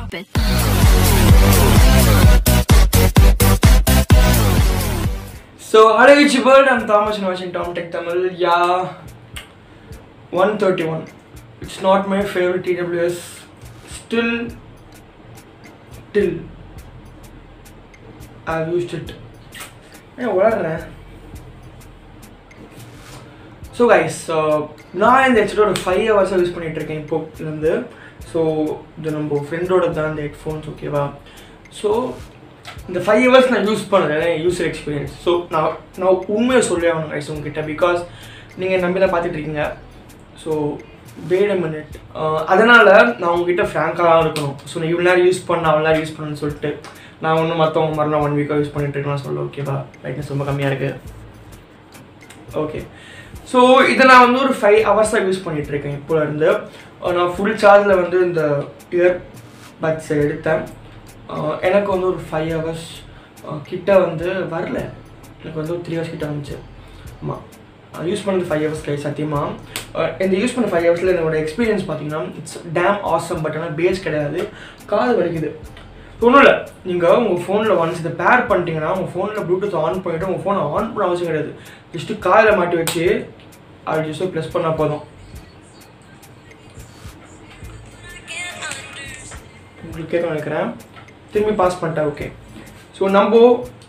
drop it. So, hello YouTube, I'm Thomas and watching Tom Tech Tamil. Yeah, 131. It's not my favorite TWS. Still, till I've used it. ஏன் வளர்றேன் so guys நான் இந்த ஹெட்செட்டோட five ஹவர்ஸாக use பண்ணிகிட்டு இருக்கேன் இப்போலேருந்து so இது நம்ம ஃப்ரெண்டோட தான் இந்த ஹெட்ஃபோன்ஸ் ஓகேவா ஸோ இந்த ஃபைவ் ஹவர்ஸ் நான் யூஸ் பண்ணேன் யூசர் எக்ஸ்பீரியன்ஸ் ஸோ நான் நான் உண்மையை சொல்லி ஆகணும் கைஸ் உங்ககிட்ட பிகாஸ் நீங்கள் நம்பி தான் பார்த்துட்டு இருக்கீங்க ஸோ வேட் அ மினிட் அதனால் நான் உங்ககிட்ட ஃப்ராங்காக தான் இருக்கணும் ஸோ நான் இவ்வளோ நேரம் யூஸ் பண்ண அவ்வளோ நேரம் யூஸ் பண்ணணும்னு சொல்லிட்டு நான் ஒன்றும் மற்றவங்க மாதிரிலாம் ஒன் வீக்காக யூஸ் பண்ணிட்டு இருக்கலாம் சொல்ல ஓகேவா ரைட்னஸ் ரொம்ப கம்மியாக இருக்குது ஓகே ஸோ இதை நான் வந்து ஒரு ஃபைவ் ஹவர்ஸாக யூஸ் பண்ணிட்டு இருக்கேன் இப்போ இருந்து அஹ் நான் ஃபுல் சார்ஜில் வந்து இந்த இயர் பட்ஸை எடுத்தேன் அஹ் எனக்கு வந்து ஒரு ஃபைவ் ஹவர்ஸ் கிட்ட வந்து வரல எனக்கு வந்து ஒரு த்ரீ ஹவர்ஸ் கிட்ட வந்துச்சு ஆமாம் யூஸ் பண்ணது ஃபைவ் ஹவர்ஸ் கை சத்தியமாக இந்த யூஸ் பண்ண ஃபைவ் ஹவர்ஸில் என்னோட எக்ஸ்பீரியன்ஸ் பார்த்தீங்கன்னா இட்ஸ் டேம் ஆசம் பட் ஆனால் பேஸ் கிடையாது காது வலிக்குது ஒன்றும் இல்லை நீங்கள் உங்கள் ஃபோனில் ஒன்ஸ் இதை பேர் பண்ணிட்டீங்கன்னா உங்கள் ஃபோனில் ப்ளூடூத் ஆன் பண்ணிவிட்டு உங்கள் ஃபோனை ஆன் பண்ண அவசியம் கிடையாது ஜஸ்ட்டு காதில் மாட்டி வச்சு அது ஜஸ்ட்டு ப்ளஸ் பண்ணால் போதும் உங்களுக்கு கேட்க நினைக்கிறேன் திரும்பி பாஸ் பண்ணிட்டேன் ஓகே ஸோ நம்ம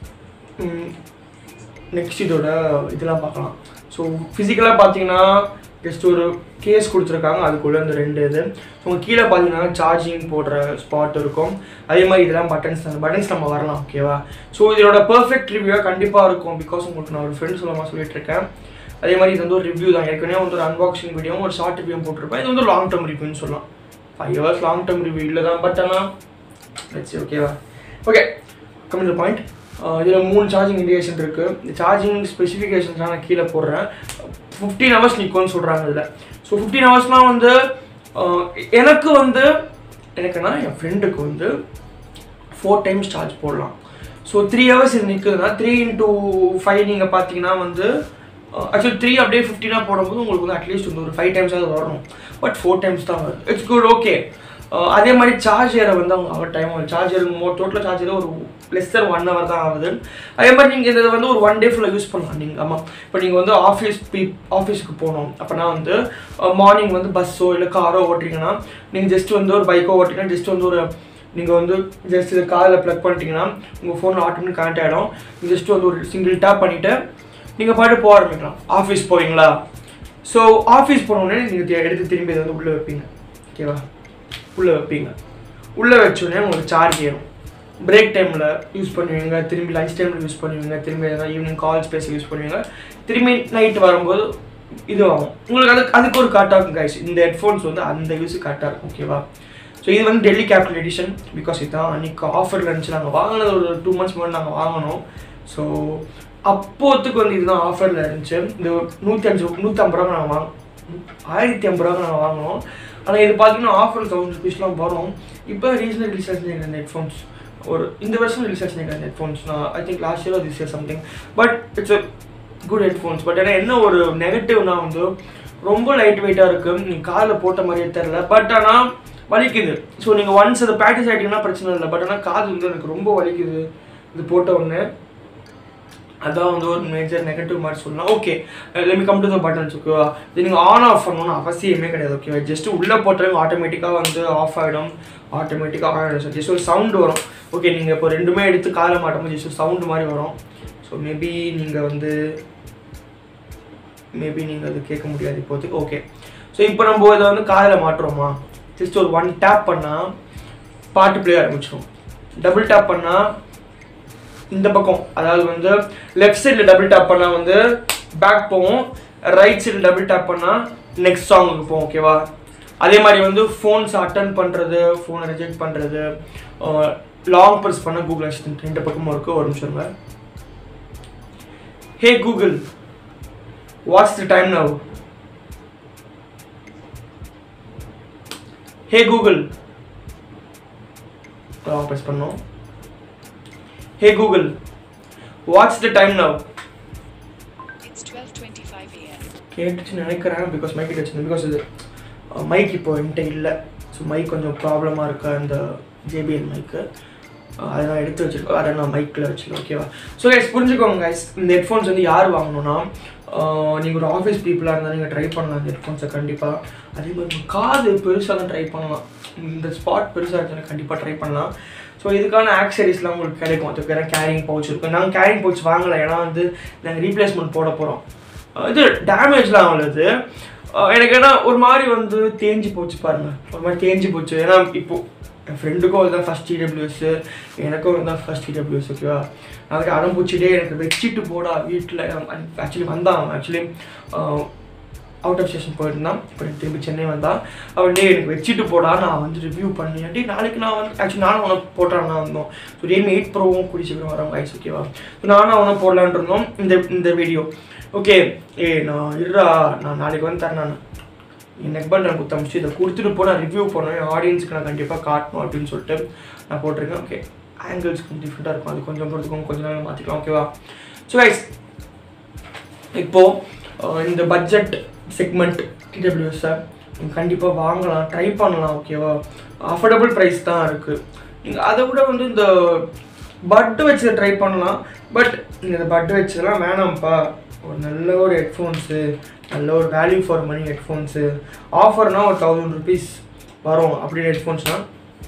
நெக்ஸ்ட் இதோட இதெல்லாம் பார்க்கலாம் ஸோ ஃபிசிக்கலாக பார்த்தீங்கன்னா ஜஸ்ட் ஒரு கேஸ் கொடுத்துருக்காங்க அதுக்குள்ளே இந்த ரெண்டு இது ஸோ உங்கள் கீழே பார்த்தீங்கன்னா சார்ஜிங் போடுற ஸ்பாட் இருக்கும் அதே மாதிரி இதெல்லாம் பட்டன்ஸ் அந்த பட்டன்ஸ் நம்ம வரலாம் ஓகேவா ஸோ இதோட பர்ஃபெக்ட் ரிவ்யூவாக கண்டிப்பாக இருக்கும் பிகாஸ் உங்களுக்கு நான் ஒரு ஃப்ரெண்ட் சொல்லமாக சொல்லிட்டு இருக்கேன் அதே மாதிரி இது வந்து ஒரு ரிவ்யூ தான் ஏற்கனவே வந்து ஒரு அன்பாக்சிங் வீடியோவும் ஒரு ஷார்ட் ரிவ்யூவும் போட்டிருப்பேன் இது வந்து ஒரு லாங் டேர்ம் ரிவ்யூன்னு சொல்லலாம் five hours long term review இல்லை தான் பட் ஆனால் வச்சு ஓகேவா ஓகே கம்மி பாயிண்ட் இதில் மூணு சார்ஜிங் இண்டிகேஷன் இருக்குது இந்த சார்ஜிங் ஸ்பெசிஃபிகேஷன்ஸ்லாம் நான் கீழே போடுறேன் ஃபிஃப்டீன் ஹவர்ஸ் நிற்கும்னு சொல்கிறாங்க இதில் ஸோ ஃபிஃப்டீன் ஹவர்ஸ்லாம் வந்து அஹ், எனக்கு வந்து எனக்குன்னா என் ஃப்ரெண்டுக்கு வந்து ஃபோர் டைம்ஸ் சார்ஜ் போடலாம் ஸோ த்ரீ ஹவர்ஸ் இது நிற்குதுன்னா த்ரீ இன்டூ ஃபைவ் நீங்கள் பார்த்தீங்கன்னா வந்து ஆக்சுவலி த்ரீ அப்படியே ஃபிஃப்டினாக போடும்போது உங்களுக்கு வந்து அட்லீஸ்ட் வந்து ஒரு ஃபைவ் டைம்ஸாவது வரணும் பட் ஃபோர் டைம்ஸ் தான் வரும் இட்ஸ் குட் ஓகே அதே மாதிரி சார்ஜ் ஏற வந்து அவங்க அவர் டைம் சார்ஜ் ஏறும் டோட்டலாக சார்ஜ் ஏற ஒரு லெஸ் தர் ஒன் ஹவர் தான் ஆகுது அதே மாதிரி நீங்கள் இதை வந்து ஒரு ஒன் டே ஃபுல்லாக யூஸ் பண்ணலாம் நீங்கள் ஆமாம் இப்போ நீங்கள் வந்து ஆஃபீஸ் பீ ஆஃபீஸுக்கு போகணும் அப்போனா வந்து மார்னிங் வந்து பஸ்ஸோ இல்லை காரோ ஓட்டுறீங்கன்னா நீங்கள் ஜஸ்ட் வந்து ஒரு பைக்கோ ஓட்டிங்கன்னா ஜஸ்ட் வந்து ஒரு நீங்கள் வந்து ஜஸ்ட் இதை காதில் ப்ளக் பண்ணிட்டீங்கன்னா உங்கள் ஃபோனில் ஆட்டோமேட்டிக் கனெக்ட் ஆகிடும் ஜஸ்ட் வந்து ஒரு சிங்கிள் டேப் பண்ணிவிட்டு நீங்கள் பாட்டு போக ஆரம்பிக்கலாம் ஆஃபீஸ் போவீங்களா ஸோ ஆஃபீஸ் போனோடனே நீங்கள் எடுத்து திரும்பி இதை வந்து உள்ளே வைப்பீங்க ஓகேவா உள்ளே வைப்பீங்க உள்ளே வச்சோடனே உங்களுக்கு சார்ஜ் ஏறும் பிரேக் டைமில் யூஸ் பண்ணுவீங்க திரும்பி லஞ்ச் டைமில் யூஸ் பண்ணுவீங்க திரும்பி எதனா ஈவினிங் கால் ஸ்பேஸ் யூஸ் பண்ணுவீங்க திரும்பி நைட்டு வரும்போது இது ஆகும் உங்களுக்கு அதுக்கு அதுக்கு ஒரு காட்டாக இருக்கும் கைஸ் இந்த ஹெட்ஃபோன்ஸ் வந்து அந்த யூஸுக்கு கரெக்டாக இருக்கும் ஓகேவா ஸோ இது வந்து டெல்லி கேபிட்டல் எடிஷன் பிகாஸ் இதுதான் அன்றைக்கி ஆஃபரில் இருந்துச்சு நாங்கள் வாங்கினது ஒரு டூ மந்த்ஸ் முன்னாடி நாங்கள் வாங்கினோம் ஸோ அப்போத்துக்கு வந்து இதுதான் ஆஃபரில் இருந்துச்சு இந்த நூற்றி அஞ்சு நூற்றம்பது ரூபா நாங்கள் வாங்க ஆயிரத்தி ஐம்பது ரூபா நாங்கள் வாங்கினோம் ஆனால் இது பார்த்தீங்கன்னா ஆஃபர் தௌசண்ட் ருபீஸ்லாம் வரும் இப்போ ரீசெண்டாக ரிலீஸ் ஆச்சு இந்த ஹெட்ஃபோன்ஸ் ஒரு இந்த வருஷம் ரிலீஸ் ஆச்சு இந்த ஹெட்ஃபோன்ஸ் நான் I think last year this year something but it's a good headphones but ஆனால் என்ன ஒரு நெகட்டிவ்னா வந்து ரொம்ப லைட் வெயிட்டாக இருக்குது நீங்கள் காதில் போட்ட மாதிரியே தெரில பட் ஆனால் வலிக்குது ஸோ நீங்கள் ஒன்ஸ் அதை ப்ராக்டிஸ் ஆகிட்டீங்கன்னா பிரச்சனை இல்லை பட் ஆனால் காது வந்து எனக்கு ரொம்ப வலிக்குது இது போட்ட உடனே அதான் வந்து ஒரு மேஜர் நெகட்டிவ் மாதிரி சொல்லலாம் okay let me come to the buttons ஓகேவா இது நீங்கள் ஆன் ஆஃப் பண்ணணும்னு அவசியமே கிடையாது ஓகேவா ஜஸ்ட் உள்ளே போட்டுறவங்க ஆட்டோமேட்டிக்காக வந்து ஆஃப் ஆகிடும் ஆட்டோமேட்டிக்காக ஆன் ஆகிடும் ஜஸ்ட் ஒரு சவுண்டு வரும் ஓகே நீங்கள் இப்போ ரெண்டுமே எடுத்து காலை மாட்டும்போது ஜஸ்ட் சவுண்டு மாதிரி வரும் ஸோ மேபி நீங்கள் வந்து மேபி நீங்கள் அது கேட்க முடியாது இப்போதைக்கு ஓகே ஸோ இப்போ நம்ம இதை வந்து காதில் மாட்டுறோமா ஜஸ்ட் ஒரு ஒன் டேப் பண்ணால் பாட்டு ப்ளே ஆரம்பிச்சிடும் டபுள் டேப் பண்ணால் இந்த பக்கம் அதாவது வந்து லெஃப்ட் சைடில் டபுள் டேப் பண்ணால் வந்து பேக் போகும் ரைட் சைடில் டபுள் டேப் பண்ணால் நெக்ஸ்ட் சாங்குக்கு போகும் ஓகேவா அதே மாதிரி வந்து ஃபோன்ஸ் அட்டன் பண்ணுறது ஃபோனை ரிஜெக்ட் பண்ணுறது லாங் ப்ரெஸ் பண்ண கூகுள் அசிஸ்டன்ட் ரெண்டு பக்கமும் இருக்குது ஒரு நிமிஷம் இருங்க hey Google what's the time now hey Google long press பண்ணோம் hey Google what's the time now It's 12:25 a.m. கேட்டுச்சு நினைக்கிறேன் பிகாஸ் மைக் வச்சிருந்தேன் பிகாஸ் இது மைக் இப்போ என்கிட்ட இல்லை ஸோ மைக் கொஞ்சம் ப்ராப்ளமாக இருக்கு அந்த ஜேபிஎல் மைக்கு அதை நான் எடுத்து வச்சிருக்கோம் அதை நான் மைக்கில் வச்சிருக்கேன் ஓகேவா ஸோ கைஸ் புரிஞ்சுக்கோங்க கைஸ் இந்த ஹெட்ஃபோன்ஸ் வந்து யார் வாங்கணும்னா நீங்கள் ஒரு ஆஃபீஸ் பீப்புளாக இருந்தால் நீங்கள் ட்ரை பண்ணலாம் இந்த ஹெட்ஃபோன்ஸை கண்டிப்பாக அதே மாதிரி உங்க காது பெருசாக தான் ட்ரை பண்ணலாம் இந்த ஸ்பாட் பெருசாக இருந்துச்சுன்னா கண்டிப்பாக ட்ரை பண்ணலாம் ஸோ இதுக்கான ஆக்சரிஸ்லாம் உங்களுக்கு கிடைக்கும் அதுக்கு வேறு கேரிங் பவுச் இருக்கும் நாங்கள் கேரிங் பவுச் வாங்கலை ஏன்னா வந்து நாங்கள் ரீப்ளேஸ்மெண்ட் போட போகிறோம் இது டேமேஜ்லாம் ஆகுது அஹ் எனக்கு ஏன்னா ஒரு மாதிரி வந்து தேஞ்சு போச்சு பாருங்க ஒரு மாதிரி தேஞ்சு போச்சு ஏன்னா இப்போ என் ஃப்ரெண்டுக்கும் இதுதான் ஃபஸ்ட் இடபிள்யூஎஸ் எனக்கும் இதுதான் ஃபஸ்ட் இடபிள்யூஎஸ் ஓகேவா அதுக்கு அடம் பூச்சிட்டே எனக்கு வச்சுட்டு போடா வீட்டில் ஆக்சுவலி வந்தான் ஆக்சுவலி அவுட் ஆஃப் ஸ்டேஷன் போயிருந்தான் இப்போ திரும்பி சென்னை வந்தான் அவன் டே எனக்கு வச்சுட்டு போடா நான் வந்து ரிவ்யூ பண்ணி டே நாளைக்கு நான் வந்து ஆக்சுவலி நானும் உனக்கு போட்டான் வந்தோம் ஸோ ரியல்மி எயிட் ப்ரோவும் கூடி சீக்கிரம் வரவங்க ஐஸ் ஓகேவா ஸோ நானும் அவனை போடலான் இருந்தோம் இந்த இந்த வீடியோ ஓகே ஏ நான் இருடா நான் நாளைக்கு வந்து தரேன் நான் என் நெக் பேண்ட் எனக்கு குத்தமிச்சு இதை கொடுத்துட்டு போ நான் ரிவ்யூ பண்ணேன் என் ஆடியன்ஸ்க்கு நான் கண்டிப்பாக காட்டணும் அப்படின்னு சொல்லிட்டு நான் போட்டிருக்கேன் ஓகே ஆங்கிள்ஸ் கொஞ்சம் டிஃப்ரெண்ட்டாக இருக்கும் அது கொஞ்சம் பொறுத்துக்கும் கொஞ்ச நாள் மாற்றிக்கலாம் ஓகேவா ஸோ கைஸ் இப்போது இந்த பட்ஜெட் செக்மெண்ட் டிடபிள்யூஎஸை நீங்கள் கண்டிப்பாக வாங்கலாம் ட்ரை பண்ணலாம் ஓகேவா அஃபோர்டபுள் ப்ரைஸ் தான் இருக்குது நீங்கள் அதை விட வந்து இந்த பட்டு வச்சு ட்ரை பண்ணலாம் பட் நீங்கள் இந்த பட்டு வச்சதெல்லாம் வேணாம்ப்பா ஒரு நல்ல ஒரு ஹெட்ஃபோன்ஸு நல்ல ஒரு வேல்யூ ஃபார் மணி ஹெட்ஃபோன்ஸு ஆஃபர்னா ஒரு தௌசண்ட் ருபீஸ் வரும் அப்படின்னு ஹெட்ஃபோன்ஸ்னால்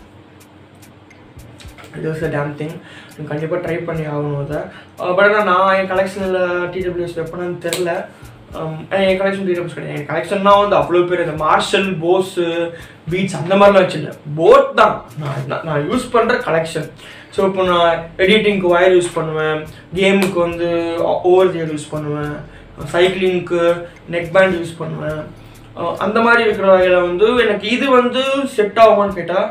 இது வாஸ் அ டேம் திங் நீங்கள் கண்டிப்பாக ட்ரை பண்ணி ஆகணும் அதை பட் ஆனால் நான் என் கலெக்ஷனில் டிடபிள்யூஎஸ் வைப்பேன்னு தெரில என் கலெக்ஷன் டிடபிள்யூஸ் கிடையாது என் கலெக்ஷன்னா வந்து அவ்வளோ பேர் இந்த மார்ஷல் போஸு பீட்ஸ் அந்த மாதிரிலாம் வச்சிருந்தேன் போட் தான் நான் நான்- நான் யூஸ் பண்ணுற கலெக்ஷன் ஸோ இப்போ நான் எடிட்டிங்க்கு ஒயர் யூஸ் பண்ணுவேன் கேமுக்கு வந்து ஓவர் ஜியர் யூஸ் பண்ணுவேன் சைக்கிளிங்க்கு நெக் பேண்ட் யூஸ் பண்ணுவேன் அஹ் அந்த மாதிரி இருக்கிற வகையில் வந்து எனக்கு இது வந்து செட் ஆகுமான்னு கேட்டால்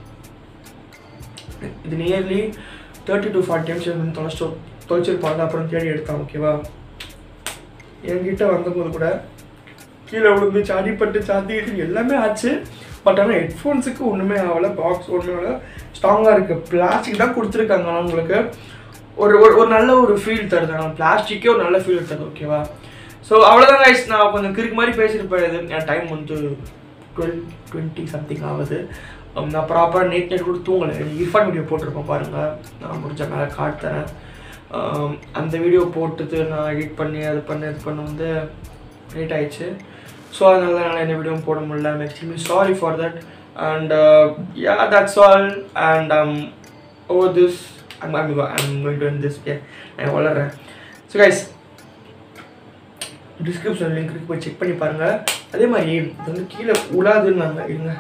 இது nearly thirty to forty times வந்து தொலைச்சு தொலைச்சிருப்பாங்க அப்புறம் தேடி எடுத்தான் ஓகேவா என்கிட்ட வந்தபோது கூட கீழே விழுந்து அடிப்பட்டு சாத்திக்கிட்டு எல்லாமே ஆச்சு பட் ஆனால் ஹெட்ஃபோன்ஸுக்கு ஒன்றுமே ஆகலை பாக்ஸ் ஒன்றுமே ஆகலை ஸ்ட்ராங்காக இருக்குது பிளாஸ்டிக் தான் கொடுத்துருக்காங்க ஆனால் உங்களுக்கு ஒரு ஒரு ஒரு நல்ல ஒரு ஃபீல் தருது ஆனால் பிளாஸ்டிக்கே ஒரு நல்ல ஃபீல் தருது ஓகேவா ஸோ அவ்வளோதான் கைஸ் நான் கொஞ்சம் கிறுக்கு மாதிரி பேசியிருப்பேன் இது என் டைம் வந்து டுவெல் டுவெண்ட்டி சம்திங் ஆகுது Um, நான் ப்ராப்பராக நேட் நேட் கூட தூங்கலை இர்ஃபான் வீடியோ போட்டிருப்பேன் பாருங்கள் நான் முடிஞ்ச மேலே காட்டுறேன் Um, அந்த வீடியோ போட்டுட்டு நான் எடிட் பண்ணி அது பண்ணி இது பண்ண வந்து லேட் ஆயிடுச்சு ஸோ அதனால தான் என்னால் இந்த வீடியோவும் போட முடியல I'm extremely sorry for that and yeah that's all and um over this I'm I'm I'm going to this நான் வளர்றேன் ஸோ கைஸ் டிஸ்கிரிப்ஷன் லிங்க் இருக்கு போய் செக் பண்ணி பாருங்கள் அதே மாதிரி இது வந்து கீழே உலாதுன்னாங்க இருங்க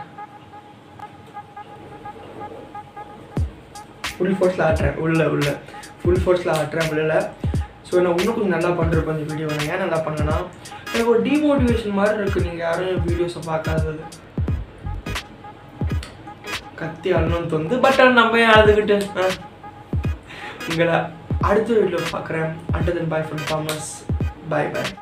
ஃபுல் ஃபோர்ஸில் ஆட்டுறேன் உள்ள உள்ள ஃபுல் ஃபோர்ஸில் ஆட்டுறேன் உள்ள ஸோ நான் இன்னும் கொஞ்சம் நல்லா பண்ணுறப்ப இந்த வீடியோ நான் ஏன் நல்லா பண்ணேன்னா எனக்கு ஒரு டிமோட்டிவேஷன் மாதிரி இருக்குது நீங்கள் யாரும் வீடியோஸை பார்க்காதது கத்தி அழணும்னு தோணுது பட் ஆனால் நம்ம ஏன் அழுதுகிட்டு ஆ? உங்களை அடுத்த வீடியோவில் பார்க்குறேன் until then bye from Thomas bye bye